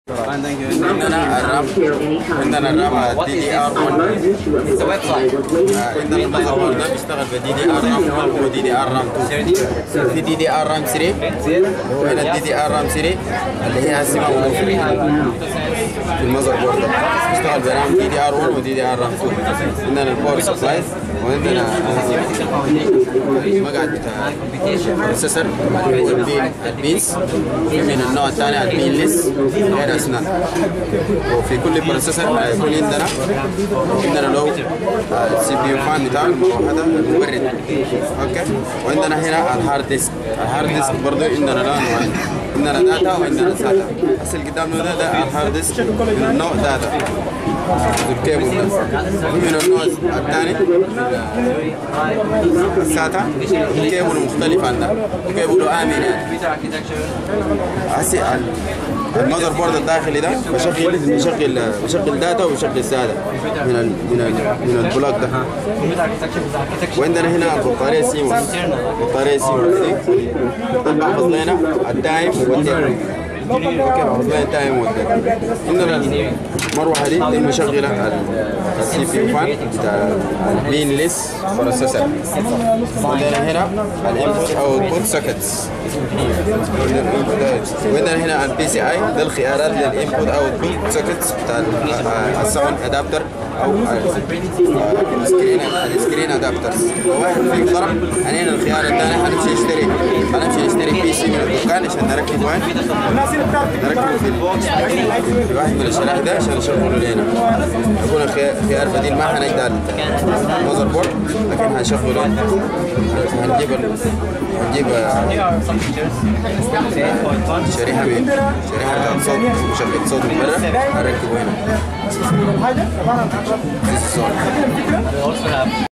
عندنا الرام عندنا الرام دي دي ار 1 عندنا المذر ده بيشتغل بدي دي ار رام ودي دي ار رام 2 في دي دي ار رام 3 وهنا الدي دي ار رام 3 اللي هي هسه موجوده في المذر بورد ده بيشتغل برام دي دي ار 1 ودي دي ار رام 2 عندنا الباور سبلاي وعندنا المقعد بتاع البروسيسور البينز من النوع الثاني البين ليس غير اسنان وفي كل بروسيسور يكون عندنا عندنا لو السي بي يو فان بتاع المروحه المبرد اوكي وعندنا هنا الهارد ديسك الهارد ديسك برضه عندنا له نوعين عندنا داتا وعندنا ساتا هسه اللي قدامنا ده ده الهارد ديسك من النوع داتا الكيبل ده من النوع الثاني الساتا كيبل مختلف عن ده كيبل امن يعني هسه المذر بورد الداخلي ده بشغل بشغل بشغل داتا وبشغل ساده من ال من ال من البلوك ده وعندنا هنا بطاريه سيمونز بطاريه سيمونز دي بحفظ لنا التايم والدير اوكي بحفظ لنا التايم والدير عندنا المروحه دي دي مشغله السي بي يو فان بتاع البين ليس بروسيسور عندنا هنا الانبوت او البوت سوكيتس وعندنا هنا البي سي اي ده الخيارات للانبوت او البوت سوكيتس بتاع الساوند ادابتر او السكرين السكرين ادابترز واحد في طرف هنا الخيار الثاني حنمشي نشتري حنمشي نشتري بي سي من الدكان عشان نركب وين؟ نركبه في واحد من الشرائح ده عشان نشغله لنا يكون خيار بديل ما حنقدر المذر بورد لكن هنشغله هنجيب هنجيب شريحه من شريحه بتاعت صوت مشغل صوت من برا هنركبه هنا